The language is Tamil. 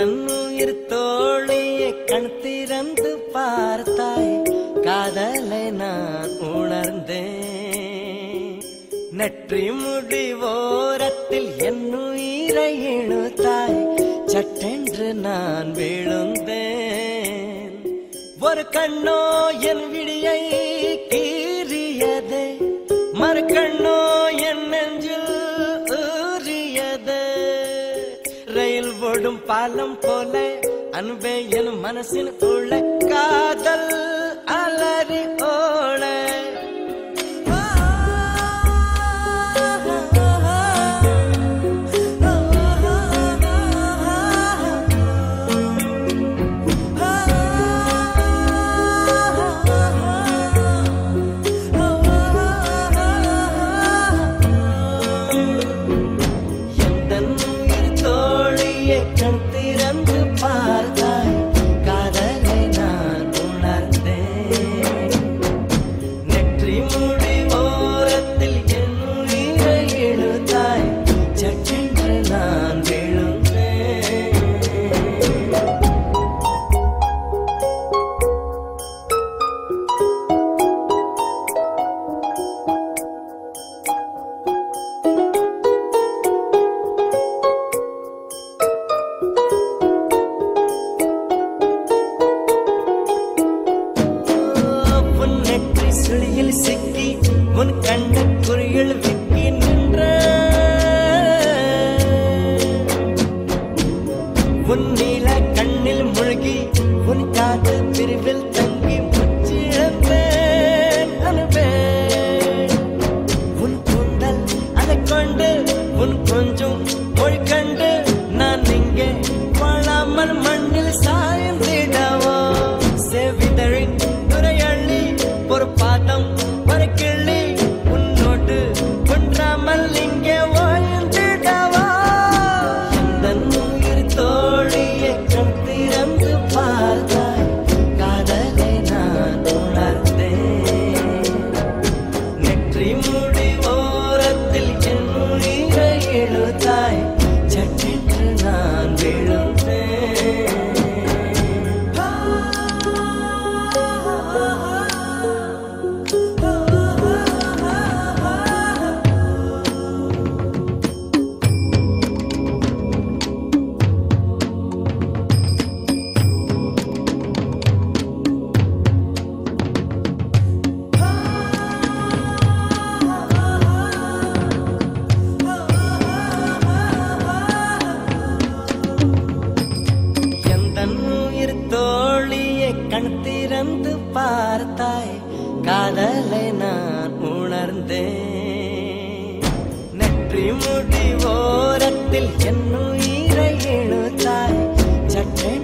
உயிர் தோழியை கண் திறந்து பார்த்தாய் காதலை நான் உணர்ந்தேன் நெற்றி முடி ஓரத்தில் என் உயிரை இழுத்தாய் சட்டென்று நான் விழுந்தேன் ஒரு கண்ணோ என் விடியை கீறியதே மறு கண்ணோ என் நெஞ்சில் ஊறியது ரயில் ஓடும் பாலம் போல அன்பே என் மனசின் உள்ள காதல் அலறி ஓட எந்தன் உயிர் தோழியை கண் திறந்து பார்த்தாய் காதலை நான் உணர்ந்தேன் நெற்றி முடி ஓரத்தில் என் உயிரை இழுத்தாய் சட்டென்று நான் விழுந்தேன் உன் நெற்றி சுழியில் சிக்கி உன் கண்ண குறியில் விக்கி நின்ற உன் நீல கண்ணில் முழுகி உன் காது பிரிவில் தங்கி முச்சிழந்தேன் அனுபேன் உன் கூந்தல் அதை கொண்டு உன் கொஞ்சம் மொழி கண்டு நான் இங்கே வாழாமல் மண்ணில் சாய்ந்திடவோ செவிதழின் துறையள்ளி ஒரு பாதம் ஒரு கிள்ளி உன்னோடு ஒன்றாமல் இங்கே வாழ்ந்திடவோ இந்த உயிர் தோழியை கண் திறந்து பார்த்தாய் காதலை நான் உணர்ந்தேன் நெற்றி முடி ஓரத்தில் என் உயிரை இழுத்தாய் சட்டென்று நான் விழுந்தேன் எந்தன் உயிர் தோழியை கண் திறந்து பார்த்தாய் காதலை நான் உணர்ந்தேன் நெற்றி முடி ஓரத்தில் என் உயிரை இழுத்தாய் சட்டென்று